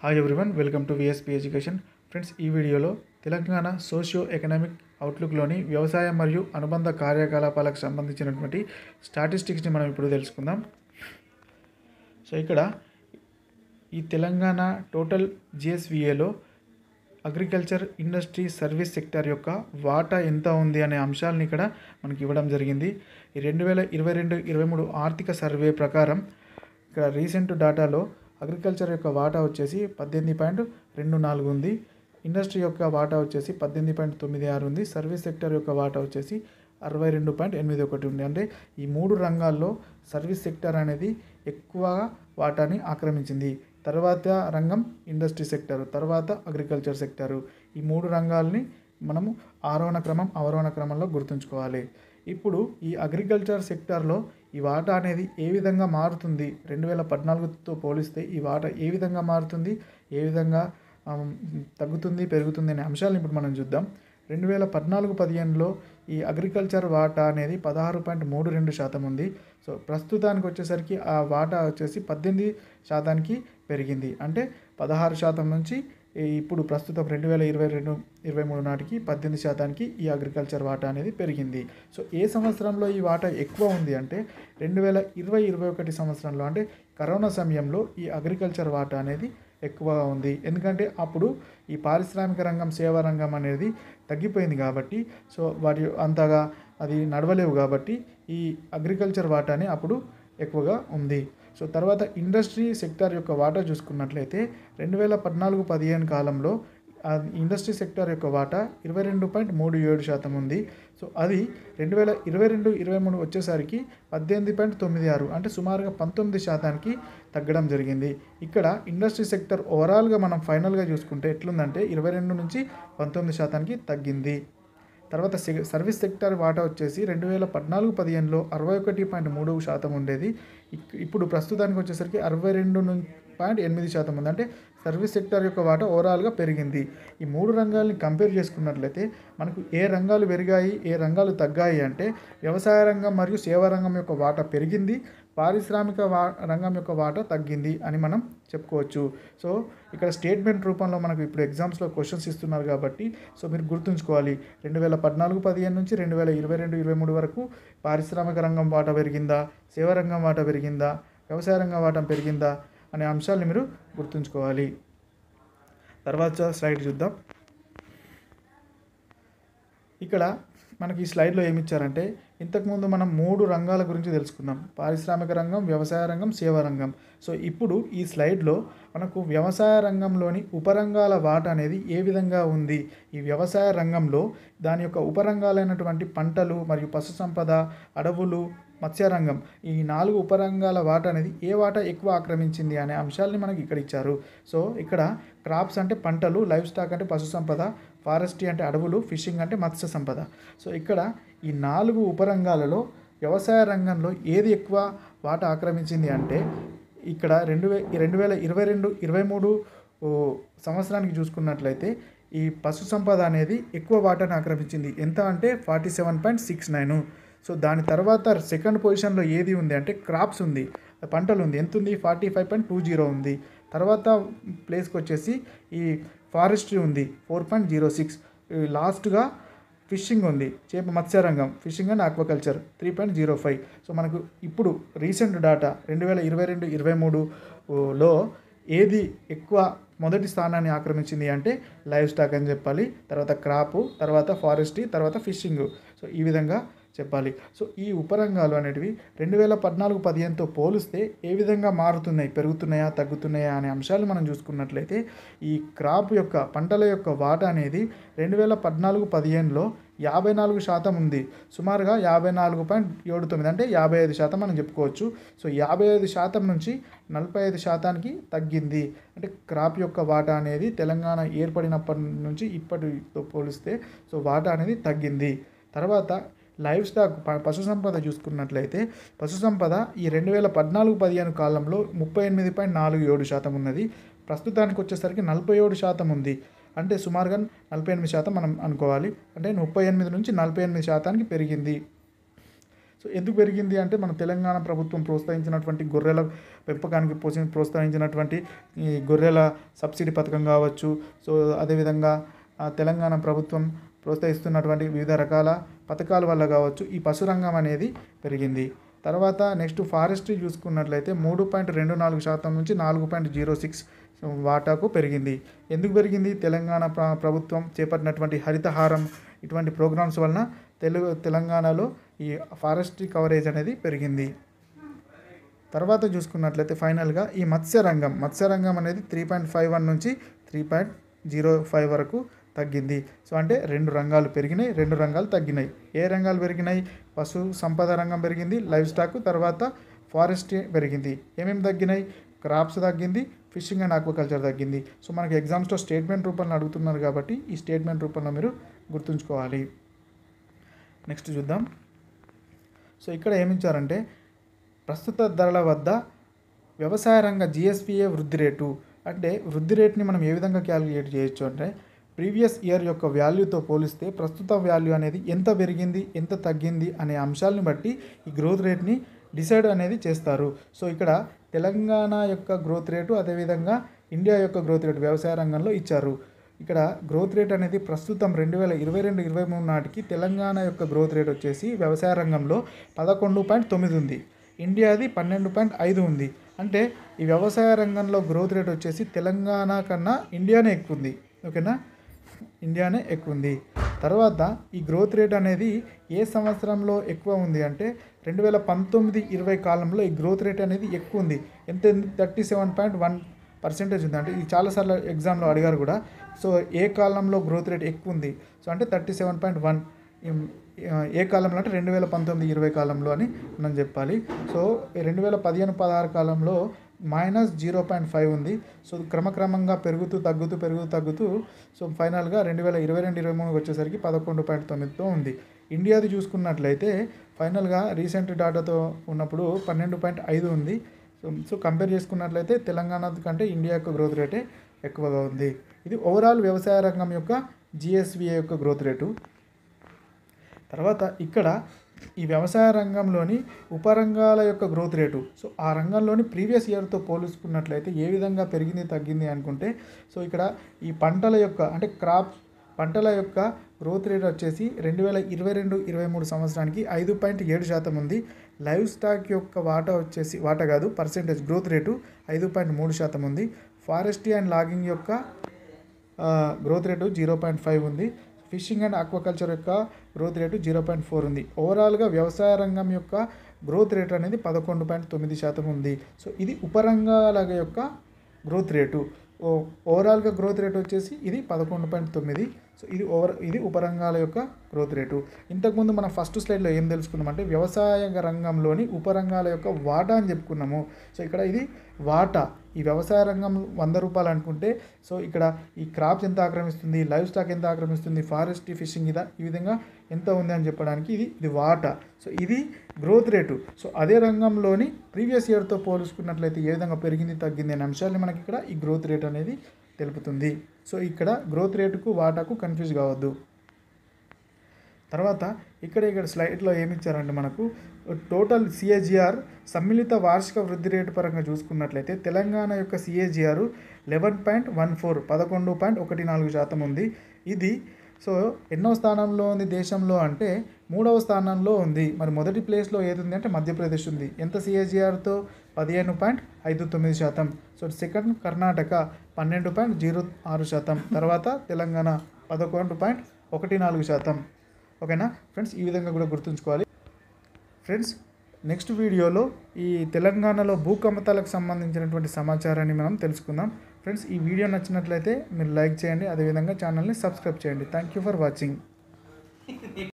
hi everyone welcome to VSP education friends ఈ వీడియోలో Telangana socio economic అవుట్లుక్లోని వ్యవసాయ మరియు అనుబంధ కార్యకలాపాలకు సంబంధించినటువంటి స్టాటిస్టిక్స్ని మనం ఇప్పుడు తెలుసుకుందాం సో ఇక్కడ ఈ తెలంగాణ టోటల్ జిఎస్విఏలో అగ్రికల్చర్ ఇండస్ట్రీ సర్వీస్ సెక్టర్ యొక్క వాటా ఎంత ఉంది అనే అంశాలను ఇక్కడ మనకి ఇవ్వడం జరిగింది ఈ రెండు వేల ఇరవై రెండు ఇరవై మూడు ఆర్థిక సర్వే ప్రకారం ఇక్కడ రీసెంట్ డేటాలో అగ్రికల్చర్ యొక్క వాటా వచ్చేసి పద్దెనిమిది పాయింట్ రెండు నాలుగు ఉంది ఇండస్ట్రీ యొక్క వాటా వచ్చేసి పద్దెనిమిది పాయింట్ తొమ్మిది ఆరు ఉంది సర్వీస్ సెక్టర్ యొక్క వాటా వచ్చేసి అరవై రెండు పాయింట్ ఎనిమిది ఒకటి ఉంది అంటే ఈ మూడు రంగాల్లో సర్వీస్ సెక్టర్ అనేది ఎక్కువ వాటాని ఆక్రమించింది తర్వాత రంగం ఇండస్ట్రీ సెక్టర్ తర్వాత అగ్రికల్చర్ సెక్టరు ఈ మూడు రంగాల్ని మనము ఆరోహణ క్రమం అవరోహణ క్రమంలో గుర్తుంచుకోవాలి ఇప్పుడు ఈ అగ్రికల్చర్ సెక్టార్లో ఈ వాటా అనేది ఏ విధంగా మారుతుంది రెండు వేల పద్నాలుగుతో పోలిస్తే ఈ వాటా ఏ విధంగా మారుతుంది ఏ విధంగా ఆమ్, తగ్గుతుంది పెరుగుతుంది అనే అంశాలను ఇప్పుడు మనం చూద్దాం రెండు వేల పద్నాలుగు పదిహేనులో ఈ అగ్రికల్చర్ వాటా అనేది పదహారు పాయింట్ మూడు రెండు శాతం ఉంది సో ప్రస్తుతానికి వచ్చేసరికి ఆ వాటా వచ్చేసి పద్దెనిమిది శాతానికి పెరిగింది అంటే పదహారు శాతం నుంచి ఈ ఇప్పుడు ప్రస్తుతం రెండు వేల ఇరవై రెండు ఇరవై మూడు నాటికి పద్దెనిమిది శాతానికి ఈ అగ్రికల్చర్ వాటా అనేది పెరిగింది సో ఏ సంవత్సరంలో ఈ వాటా ఎక్కువ ఉంది అంటే రెండు వేల ఇరవై ఇరవై ఒకటి సంవత్సరంలో అంటే కరోనా సమయంలో ఈ అగ్రికల్చర్ వాటా అనేది ఎక్కువగా ఉంది ఎందుకంటే అప్పుడు ఈ పారిశ్రామిక రంగం సేవా రంగం అనేది తగ్గిపోయింది కాబట్టి సో వాటి అంతగా అది నడవలేవు కాబట్టి ఈ అగ్రికల్చర్ వాటాని అప్పుడు ఎక్కువగా ఉంది సో తర్వాత ఇండస్ట్రీ సెక్టార్ యొక్క వాటా చూసుకున్నట్లయితే రెండు వేల పద్నాలుగు పదిహేను కాలంలో ఆ ఇండస్ట్రీ సెక్టార్ యొక్క వాటా ఇరవై రెండు పాయింట్ మూడు ఏడు శాతం ఉంది సో అది రెండు వేల ఇరవై రెండు ఇరవై మూడు వచ్చేసరికి పద్దెనిమిది పాయింట్ తొమ్మిది ఆరు అంటే సుమారుగా పంతొమ్మిది శాతానికి తగ్గడం జరిగింది ఇక్కడ ఇండస్ట్రీ సెక్టర్ ఓవరాల్గా మనం ఫైనల్గా చూసుకుంటే ఎట్లుందంటే ఇరవై రెండు నుంచి పంతొమ్మిది శాతానికి తగ్గింది తర్వాత సె- సర్వీస్ సెక్టర్ వాటా వచ్చేసి రెండు వేల పద్నాలుగు పదిహేనులో అరవై ఒకటి పాయింట్ మూడు శాతం ఉండేది ఇక్- ఇప్పుడు ప్రస్తుతానికి వచ్చేసరికి అరవై రెండు నుంచి పాయింట్ ఎనిమిది శాతం ఉంది అంటే సర్వీస్ సెక్టర్ యొక్క వాటా ఓవరాల్గా పెరిగింది ఈ మూడు రంగాల్ని కంపేర్ చేసుకున్నట్లయితే మనకు ఏ రంగాలు పెరిగాయి ఏ రంగాలు తగ్గాయి అంటే వ్యవసాయ రంగం మరియు సేవా రంగం యొక్క వాటా పెరిగింది పారిశ్రామిక వా రంగం యొక్క వాటా తగ్గింది అని మనం చెప్పుకోవచ్చు సో ఇక్కడ స్టేట్మెంట్ రూపంలో మనకు ఇప్పుడు ఎగ్జామ్స్లో క్వశ్చన్స్ ఇస్తున్నారు కాబట్టి సో మీరు గుర్తుంచుకోవాలి రెండు వేల పద్నాలుగు పదిహేను నుంచి రెండు వేల ఇరవై రెండు ఇరవై మూడు వరకు పారిశ్రామిక రంగం వాటా పెరిగిందా సేవా రంగం వాటా పెరిగిందా వ్యవసాయ రంగం వాటా పెరిగిందా అనే అంశాలను మీరు గుర్తుంచుకోవాలి తర్వాత స్లైడ్ చూద్దాం ఇక్కడ మనకి ఈ స్లైడ్లో ఏమి ఇచ్చారంటే ఇంతకుముందు మనం మూడు రంగాల గురించి తెలుసుకున్నాం పారిశ్రామిక రంగం వ్యవసాయ రంగం సేవా రంగం సో ఇప్పుడు ఈ స్లైడ్లో మనకు వ్యవసాయ రంగంలోని ఉపరంగాల వాట అనేది ఏ విధంగా ఉంది ఈ వ్యవసాయ రంగంలో దాని యొక్క ఉపరంగాలైనటువంటి పంటలు మరియు పశు సంపద అడవులు మత్స్యరంగం ఈ నాలుగు ఉపరంగాల వాట అనేది ఏ వాట ఎక్కువ ఆక్రమించింది అనే అంశాలని మనకి ఇక్కడ ఇచ్చారు సో ఇక్కడ క్రాప్స్ అంటే పంటలు లైవ్ స్టాక్ అంటే పశు సంపద ఫారెస్ట్రీ అంటే అడవులు ఫిషింగ్ అంటే మత్స్య సంపద సో ఇక్కడ ఈ నాలుగు ఉపరంగాలలో వ్యవసాయ రంగంలో ఏది ఎక్కువ వాట ఆక్రమించింది అంటే ఇక్కడ రెండు వే రెండు వేల ఇరవై రెండు ఇరవై మూడు ఓ, సంవత్సరానికి చూసుకున్నట్లయితే ఈ పశు సంపద అనేది ఎక్కువ వాటాను ఆక్రమించింది ఎంత అంటే forty seven point six nine so దాని తర్వాత సెకండ్ పొజిషన్లో ఏది ఉంది అంటే క్రాప్స్ ఉంది పంటలు ఉంది ఎంత ఉంది forty five point two zero ఉంది తర్వాత ప్లేస్కి వచ్చేసి ఈ ఫారెస్ట్రీ ఉంది ఫోర్ పాయింట్ జీరో సిక్స్ లాస్ట్గా ఫిషింగ్ ఉంది చేప మత్స్యరంగం fishing and aquaculture three point zero five so మనకు ఇప్పుడు రీసెంట్ డాటా రెండు వేల ఇరవై రెండు ఇరవై మూడులో ఏది ఎక్కువ మొదటి స్థానాన్ని ఆక్రమించింది అంటే లైవ్ స్టాక్ అని చెప్పాలి తర్వాత క్రాపు తర్వాత ఫారెస్ట్రీ తర్వాత ఫిషింగ్ సో ఈ విధంగా చెప్పాలి సో ఈ ఉపరంగాలు అనేటివి రెండు వేల పద్నాలుగు పదిహేనుతో పోలిస్తే ఏ విధంగా మారుతున్నాయి పెరుగుతున్నాయా తగ్గుతున్నాయా అనే అంశాలు మనం చూసుకున్నట్లయితే ఈ క్రాప్ యొక్క పంటల యొక్క వాటా అనేది రెండు వేల పద్నాలుగు పదిహేనులో యాభై నాలుగు శాతం ఉంది సుమారుగా యాభై నాలుగు పాయింట్ ఏడు తొమ్మిది అంటే యాభై ఐదు శాతం మనం చెప్పుకోవచ్చు సో యాభై ఐదు శాతం నుంచి నలభై ఐదు శాతానికి తగ్గింది అంటే క్రాప్ యొక్క వాటా అనేది తెలంగాణ ఏర్పడినప్పటి నుంచి ఇప్పటితో పోలిస్తే సో వాటా అనేది తగ్గింది తర్వాత లైవ్ స్టాక్ ప- పశు సంపద చూసుకున్నట్లయితే పశు సంపద ఈ రెండు వేల పద్నాలుగు పదిహేను కాలంలో ముప్పై ఎనిమిది పాయింట్ నాలుగు ఏడు శాతం ఉన్నది ప్రస్తుతానికి వచ్చేసరికి నలభై ఏడు శాతం ఉంది అంటే సుమారుగా నలభై ఎనిమిది శాతం మనం అనుకోవాలి అంటే ముప్పై ఎనిమిది నుంచి నలభై ఎనిమిది శాతానికి పెరిగింది సో ఎందుకు పెరిగింది అంటే మన తెలంగాణ ప్రభుత్వం ప్రోత్సహించినటువంటి గొర్రెల పెంపకానికి పోసి ప్రోత్సహించినటువంటి ఈ గొర్రెల సబ్సిడీ పథకం కావచ్చు సో అదేవిధంగా ఆ తెలంగాణ ప్రభుత్వం ప్రోత్సహిస్తున్నటువంటి వివిధ రకాల పథకాల వల్ల కావచ్చు ఈ పశురంగం అనేది పెరిగింది తర్వాత నెక్స్ట్ ఫారెస్ట్రీ చూసుకున్నట్లయితే మూడు పాయింట్ రెండు నాలుగు శాతం నుంచి నాలుగు పాయింట్ జీరో సిక్స్ వాటాకు పెరిగింది ఎందుకు పెరిగింది తెలంగాణ ప్ర- ప్రభుత్వం చేపట్టినటువంటి హరితహారం ఇటువంటి ప్రోగ్రామ్స్ వలన తెలుగు తెలంగాణలో ఈ ఫారెస్ట్రీ కవరేజ్ అనేది పెరిగింది తర్వాత చూసుకున్నట్లయితే ఫైనల్గా ఈ మత్స్యరంగం మత్స్యరంగం అనేది త్రీ పాయింట్ ఫైవ్ వన్ నుంచి త్రీ పాయింట్ జీరో ఫైవ్ వరకు తగ్గింది సో అంటే రెండు రంగాలు పెరిగినాయి రెండు రంగాలు తగ్గినాయి ఏ రంగాలు పెరిగినాయి పశు సంపద రంగం పెరిగింది లైవ్ స్టాక్ తర్వాత ఫారెస్ట్ పెరిగింది ఏమేమి తగ్గినాయి క్రాప్స్ తగ్గింది ఫిషింగ్ అండ్ ఆక్వాకల్చర్ తగ్గింది సో మనకి ఎగ్జామ్స్లో స్టేట్మెంట్ రూపంలో అడుగుతున్నారు కాబట్టి ఈ స్టేట్మెంట్ రూపంలో మీరు గుర్తుంచుకోవాలి నెక్స్ట్ చూద్దాం సో ఇక్కడ ఏమిచ్చారంటే ప్రస్తుత ధరల వద్ద వ్యవసాయ రంగ జిఎస్పిఏ వృద్ధి రేటు అంటే వృద్ధి రేట్ని మనం ఏ విధంగా క్యాలిక్యులేట్ చేయొచ్చు అంటే ప్రీవియస్ ఇయర్ యొక్క వాల్యూతో పోలిస్తే ప్రస్తుత వాల్యూ అనేది ఎంత పెరిగింది ఎంత తగ్గింది అనే అంశాలను బట్టి ఈ గ్రోత్ రేట్ని డిసైడ్ అనేది చేస్తారు సో ఇక్కడ తెలంగాణ యొక్క గ్రోత్ రేటు అదేవిధంగా ఇండియా యొక్క గ్రోత్ రేటు వ్యవసాయ రంగంలో ఇచ్చారు ఇక్కడ గ్రోత్ రేట్ అనేది ప్రస్తుతం రెండు వేల ఇరవై రెండు ఇరవై మూడు నాటికి తెలంగాణ యొక్క గ్రోత్ రేట్ వచ్చేసి వ్యవసాయ రంగంలో పదకొండు పాయింట్ తొమ్మిది ఉంది ఇండియాది పన్నెండు పాయింట్ ఐదు ఉంది అంటే ఈ వ్యవసాయ రంగంలో గ్రోత్ రేట్ వచ్చేసి తెలంగాణ కన్నా ఇండియానే ఎక్కువ ఉంది ఓకేనా ఇండియానే ఎక్కువ ఉంది తర్వాత ఈ గ్రోత్ రేట్ అనేది ఏ సంవత్సరంలో ఎక్కువ ఉంది అంటే రెండు వేల పంతొమ్మిది ఇరవై కాలంలో ఈ గ్రోత్ రేట్ అనేది ఎక్కువ ఉంది ఎంత thirty seven point one percentage ఉంది అంటే ఇది చాలాసార్లు ఎగ్జామ్లో అడిగారు కూడా సో ఏ కాలంలో గ్రోత్ రేట్ ఎక్కువ ఉంది సో అంటే థర్టీ సెవెన్ పాయింట్ వన్ ఏ కాలంలో అంటే రెండు వేల పంతొమ్మిది ఇరవై కాలంలో అని మనం చెప్పాలి సో రెండు వేల పదిహేను పదహారు కాలంలో మైనస్ జీరో పాయింట్ ఫైవ్ ఉంది సో క్రమక్రమంగా పెరుగుతూ తగ్గుతూ పెరుగుతూ తగ్గుతూ సో ఫైనల్గా రెండు వేల ఇరవై రెండు ఇరవై మూడుకి వచ్చేసరికి పదకొండు పాయింట్ తొమ్మిదితో ఉంది ఇండియాది చూసుకున్నట్లయితే ఫైనల్గా రీసెంట్ డాటాతో ఉన్నప్పుడు పన్నెండు పాయింట్ ఐదు ఉంది సో సో కంపేర్ చేసుకున్నట్లయితే తెలంగాణ కంటే ఇండియా యొక్క గ్రోత్ రేటే ఎక్కువగా ఉంది ఇది ఓవరాల్ వ్యవసాయ రంగం యొక్క జిఎస్విఏ యొక్క గ్రోత్ రేటు తర్వాత ఇక్కడ ఈ వ్యవసాయ రంగంలోని ఉపరంగాల యొక్క గ్రోత్ రేటు సో ఆ రంగంలోని ప్రీవియస్ ఇయర్తో పోల్చుకున్నట్లయితే ఏ విధంగా పెరిగింది తగ్గింది అనుకుంటే సో ఇక్కడ ఈ పంటల యొక్క అంటే క్రాప్ పంటల యొక్క గ్రోత్ రేట్ వచ్చేసి రెండు వేల ఇరవై రెండు ఇరవై మూడు సంవత్సరానికి ఐదు పాయింట్ ఏడు శాతం ఉంది లైవ్ స్టాక్ యొక్క వాటా వచ్చేసి వాటా కాదు పర్సెంటేజ్ గ్రోత్ రేటు ఐదు పాయింట్ మూడు శాతం ఉంది ఫారెస్ట్రీ అండ్ లాగింగ్ యొక్క growth rate zero point five ఉంది ఫిషింగ్ అండ్ ఆక్వాకల్చర్ యొక్క growth rate zero point four ఉంది ఓవరాల్గా వ్యవసాయ రంగం యొక్క గ్రోత్ రేట్ అనేది పదకొండు పాయింట్ తొమ్మిది శాతం ఉంది సో ఇది ఉపరంగాల యొక్క గ్రోత్ రేటు ఓ ఓవరాల్గా గ్రోత్ రేట్ వచ్చేసి ఇది పదకొండు పాయింట్ తొమ్మిది సో ఇది ఓవర్ ఇది ఉపరంగాల యొక్క గ్రోత్ రేటు ఇంతకుముందు మనం ఫస్ట్ స్లైడ్లో ఏం తెలుసుకున్నామంటే వ్యవసాయ రంగంలోని ఉపరంగాల యొక్క వాటా అని చెప్పుకున్నాము సో ఇక్కడ ఇది వాటా ఈ వ్యవసాయ రంగం వంద రూపాయలు అనుకుంటే సో ఇక్కడ ఈ క్రాప్స్ ఎంత ఆక్రమిస్తుంది లైవ్ స్టాక్ ఎంత ఆక్రమిస్తుంది ఫారెస్ట్రీ ఫిషింగ్ ఇదా ఈ విధంగా ఎంత ఉంది అని చెప్పడానికి ఇది ఇది వాటా సో ఇది గ్రోత్ రేటు సో అదే రంగంలోని ప్రీవియస్ ఇయర్తో పోల్చుకున్నట్లయితే ఏ విధంగా పెరిగింది తగ్గింది అనే అంశాన్ని మనకి ఇక్కడ ఈ గ్రోత్ రేట్ అనేది తెలుపుతుంది సో ఇక్కడ గ్రోత్ రేటుకు వాటాకు కన్ఫ్యూజ్ కావద్దు తర్వాత ఇక్కడ ఇక్కడ స్లైడ్లో ఏమి ఇచ్చారంటే మనకు టోటల్ సిఏజిఆర్ సమ్మిళిత వార్షిక వృద్ధి రేటు పరంగా చూసుకున్నట్లయితే తెలంగాణ యొక్క CAGR eleven point one four పదకొండు పాయింట్ ఒకటి నాలుగు శాతం ఉంది ఇది సో ఎన్నో స్థానంలో ఉంది దేశంలో అంటే మూడవ స్థానంలో ఉంది మరి మొదటి ప్లేస్లో ఏది ఉంది అంటే మధ్యప్రదేశ్ ఉంది ఎంత సిఏజిఆర్తో పదిహేను పాయింట్ ఐదు తొమ్మిది శాతం సో సెకండ్ కర్ణాటక పన్నెండు పాయింట్ జీరో ఆరు శాతం తర్వాత తెలంగాణ పదకొండు పాయింట్ ఒకటి నాలుగు శాతం ఓకేనా ఫ్రెండ్స్ ఈ విధంగా కూడా గుర్తుంచుకోవాలి ఫ్రెండ్స్ నెక్స్ట్ వీడియోలో ఈ తెలంగాణలో భూకంపతాలకు సంబంధించినటువంటి సమాచారాన్ని మనం తెలుసుకుందాం ఫ్రెండ్స్ ఈ వీడియో నచ్చినట్లయితే మీరు లైక్ చేయండి అదేవిధంగా ఛానల్ని సబ్స్క్రైబ్ చేయండి థ్యాంక్ యూ ఫర్ వాచింగ్